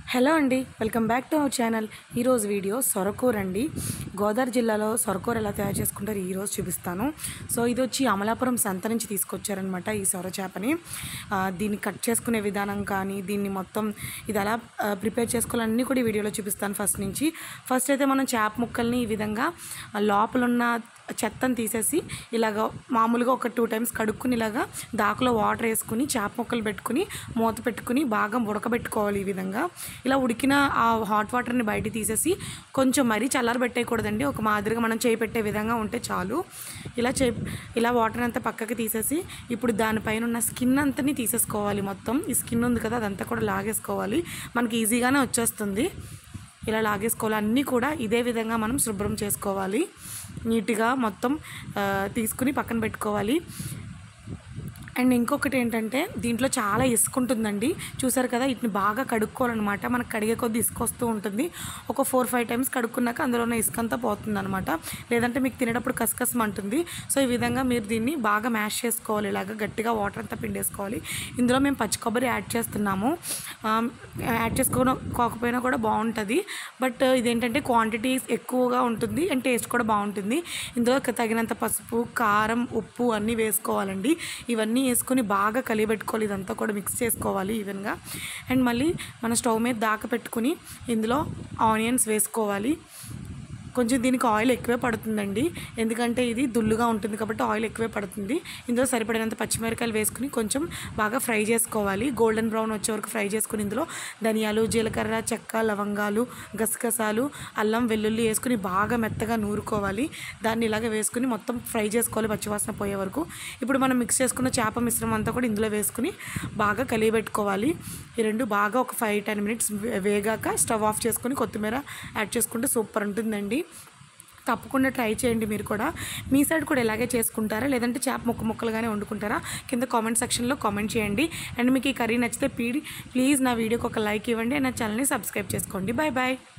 hello అండి welcome back to our channel ఈరోజు video సొరకూర అండి గోదావరి జిల్లాలో సొరకూర ఎలా తయారు చేసుకుంటారో ఈరోజు చూపిస్తాను సో ఇది వచ్చి అమలాపురం సంత నుంచి తీసుకొచ్చారనమాట ఈ సొర చేపని ఆ, దీన్ని కట్ చేసుకునే విధానం కానీ దీన్ని మొత్తం ఇది ఎలా ఆ, ప్రిపేర్ చేసుకోవాలన్నీ కూడా ఈ వీడియోలో చూపిస్తాను ఫస్ట్ నుంచి ఫస్ట్ అయితే మనం చేప ముక్కల్ని ఈ విధంగా ఆ, లోపల ఉన్న చెత్తను తీసేసి ఇలాగ మామూలుగా ఒక టూ టైమ్స్ కడుక్కుని ఇలాగా దాకలో వాటర్ వేసుకుని చేప ముక్కలు పెట్టుకుని మూత పెట్టుకుని బాగా ఉడకబెట్టుకోవాలి ఈ విధంగా ఇలా ఉడికిన ఆ హాట్ వాటర్ని బయట తీసేసి కొంచెం మరీ చల్లారి పెట్టేయకూడదండి ఒక మాదిరిగా మనం చేయి పెట్టే విధంగా ఉంటే చాలు ఇలా చే ఇలా వాటర్ అంతా పక్కకి తీసేసి ఇప్పుడు దానిపైన ఉన్న స్కిన్ అంతని తీసేసుకోవాలి మొత్తం ఈ స్కిన్ ఉంది కదా అదంతా కూడా లాగేసుకోవాలి మనకి ఈజీగానే వచ్చేస్తుంది ఇలా లాగేసుకోవాలి అన్నీ కూడా ఇదే విధంగా మనం శుభ్రం చేసుకోవాలి నీట్గా మొత్తం ఆ, తీసుకుని పక్కన పెట్టుకోవాలి అండ్ ఇంకొకటి ఏంటంటే దీంట్లో చాలా ఇసుక ఉంటుందండి చూసారు కదా వీటిని బాగా కడుక్కోవాలన్నమాట మనకు కడిగే కొద్ది ఇసుక వస్తూ ఉంటుంది ఒక ఫోర్ ఫైవ్ టైమ్స్ కడుక్కున్నాక అందులో ఉన్న ఇసుక అంతా పోతుంది అనమాట లేదంటే మీకు తినేటప్పుడు కసకసం అంటుంది సో ఈ విధంగా మీరు దీన్ని బాగా మ్యాష్ చేసుకోవాలి ఇలాగ గట్టిగా వాటర్ అంతా పిండేసుకోవాలి ఇందులో మేము పచ్చి కొబ్బరి యాడ్ చేస్తున్నాము ఆ, యాడ్ చేసుకోకపోయినా కూడా బాగుంటుంది బట్ ఇదేంటంటే క్వాంటిటీ ఎక్కువగా ఉంటుంది అండ్ టేస్ట్ కూడా బాగుంటుంది ఇందులో తగినంత పసుపు కారం ఉప్పు అన్నీ వేసుకోవాలండి ఇవన్నీ వేసుకొని బాగా కలియబెట్టుకోవాలి ఇదంతా కూడా మిక్స్ చేసుకోవాలి ఈవెన్గా అండ్ మళ్ళీ మన స్టవ్ మీద దాకా పెట్టుకుని ఇందులో ఆనియన్స్ వేసుకోవాలి కొంచెం దీనికి ఆయిల్ ఎక్కువే పడుతుందండి ఎందుకంటే ఇది దుల్లుగా ఉంటుంది కాబట్టి ఆయిల్ ఎక్కువే పడుతుంది ఇందులో సరిపడినంత పచ్చిమిరకాయలు వేసుకుని కొంచెం బాగా ఫ్రై చేసుకోవాలి గోల్డెన్ బ్రౌన్ వచ్చే వరకు ఫ్రై చేసుకుని ఇందులో ధనియాలు జీలకర్ర చెక్క లవంగాలు గసగసాలు అల్లం వెల్లుల్లి వేసుకుని బాగా మెత్తగా నూరుకోవాలి దాన్ని ఇలాగ వేసుకుని మొత్తం ఫ్రై చేసుకోవాలి పచ్చివాసన పోయే వరకు ఇప్పుడు మనం మిక్స్ చేసుకున్న చేప మిశ్రమం అంతా కూడా ఇందులో వేసుకుని బాగా కలియబెట్టుకోవాలి ఈ రెండు బాగా ఒక ఫైవ్ టెన్ మినిట్స్ వేగాక స్టవ్ ఆఫ్ చేసుకొని కొత్తిమీర యాడ్ చేసుకుంటే సూపర్ ఉంటుందండి తప్పకుండా ట్రై చేయండి మీరు కూడా మీ సైడ్ కూడా ఇలాగే చేసుకుంటారా లేదంటే చేప ముక్క ముక్కలుగానే వండుకుంటారా కింద కామెంట్ సెక్షన్లో కామెంట్ చేయండి అండ్ మీకు ఈ కర్రీ నచ్చితే పీడి ప్లీజ్ నా వీడియోకి ఒక లైక్ ఇవ్వండి అండ్ నా ఛానల్ని సబ్స్క్రైబ్ చేసుకోండి బాయ్ బాయ్